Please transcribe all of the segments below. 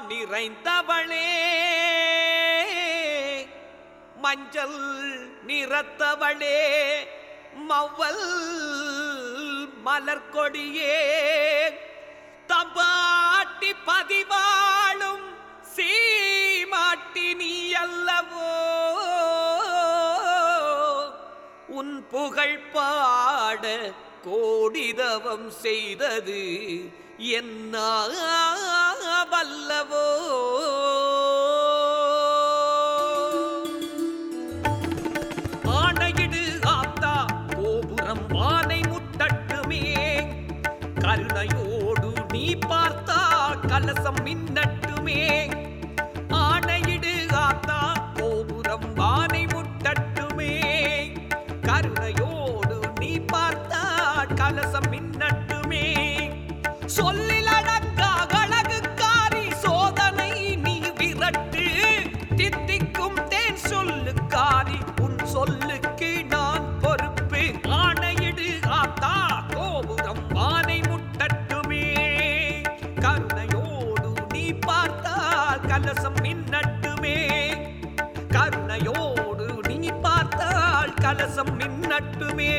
நிறைந்தவளே மஞ்சள் நிறத்தவளே மவ்வல் மலர்கொடியே தம்பாட்டி பதிவாளும் சீமாட்டி நீ அல்லவோ உன் புகழ் பாட கோடிதவம் செய்தது என்ன வல்லவோ ஆணையிடு ஆத்தா கோபுரம் வானை முட்டட்டுமே கருணையோடு நீ பார்த்தா கலசம் மின்னட்டுமே ஆணையிடு ஆத்தா கோபுரம் வானை முட்டட்டுமே கருணையோடு நீ பார்த்தா கலசம் மின்னட்டுமே சொல்லில் அடங்கா அழகுக்காரி சோதனை நீ விரட்டு தித்திக்கும் தேன் சொல்லுக்காரி உன் சொல்லுக்கு நான் பொறுப்பு ஆணையிடு ஆத்தா கோபுரம் வானை முட்டட்டுமே கருணையோடு நீ பார்த்தால் கலசம் மின்னட்டுமே கருணையோடு நீ பார்த்தால் கலசம் மின்னட்டுமே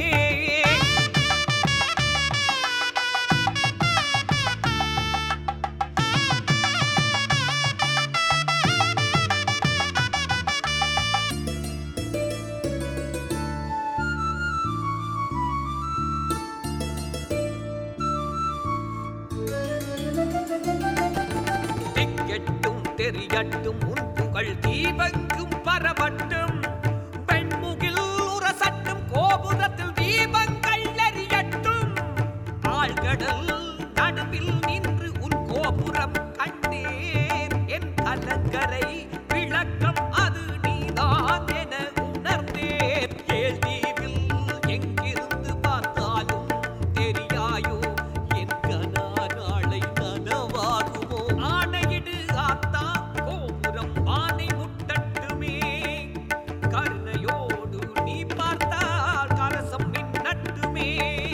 திக்கெட்டும் தெரியட்டும் உன் புகழ் தீபங்கும் பரவட்டும் பெண்முகில் உரசட்டும் கோபுரத்தில் தீபங்கள் எரியட்டும் ஆழ்கடல் நடுவில் நின்று உன் கோபுரம் கண்டேன் என் அலங்கரை விளக்கம் அது நீதான் என உணர்ந்தேன் கேள்வியில் எங்கிருந்து பார்த்தாலும் தெரியாயோ என் கனா நாளை நனவாகுமோ ஆணையிடு ஆத்தா கோபுரம் வானை முட்டட்டுமே கருணையோடு நீ பார்த்தால் கரசம் மின்னட்டுமே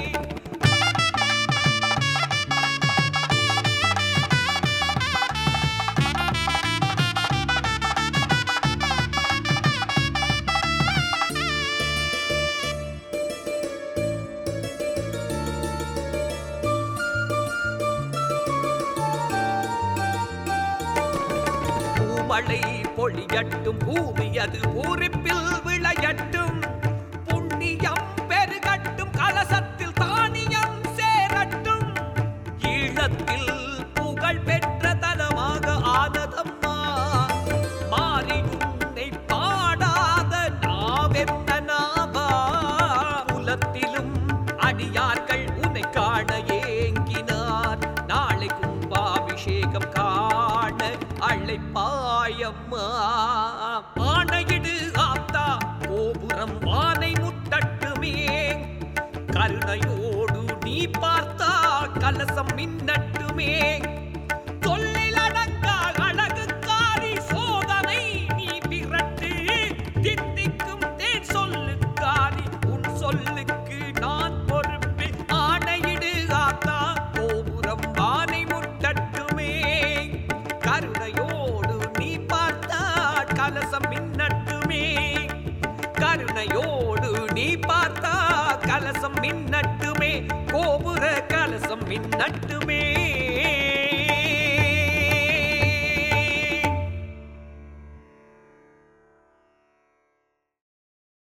பூமழை பொழியட்டும் பூமி அது பூரிப்பில் விளையட்டும் புண்ணியம் பெருகட்டும் கலசத்தில் தானியம் சேரட்டும் ஈழத்தில் புகழ் பெற்ற தலமாக ஆனதம்மா மாறி உன்னை பாடாத நாவென்ன நாவா குலத்திலும் அடியார்கள் உன்னை காண ஏங்கினார் நாளை கும்பாபிஷேகம் காண அழைப்பாயம்மா ஆணையிடு ஆத்தா கோபுரம் வானை முட்டட்டுமே கருணையோடு நீ பார்த்தா கலசம் மின்னட்டுமே சொல்லில் அடங்கா அழகுக்காரி சோதனை நீ விரட்டு தித்திக்கும் தேன் சொல்லுக்காரி உன் சொல்லுக்கு நான் பொறுப்பு ஆணையிடு ஆத்தா கோபுரம் வானை முட்டட்டுமே கருணையோடு நீ பார்த்தா கலசம் மின்னட்டுமே கருணையோடு நீ பார்த்தா கலசம் மின்னட்டுமே கோபுர கலசம் மின்னட்டுமே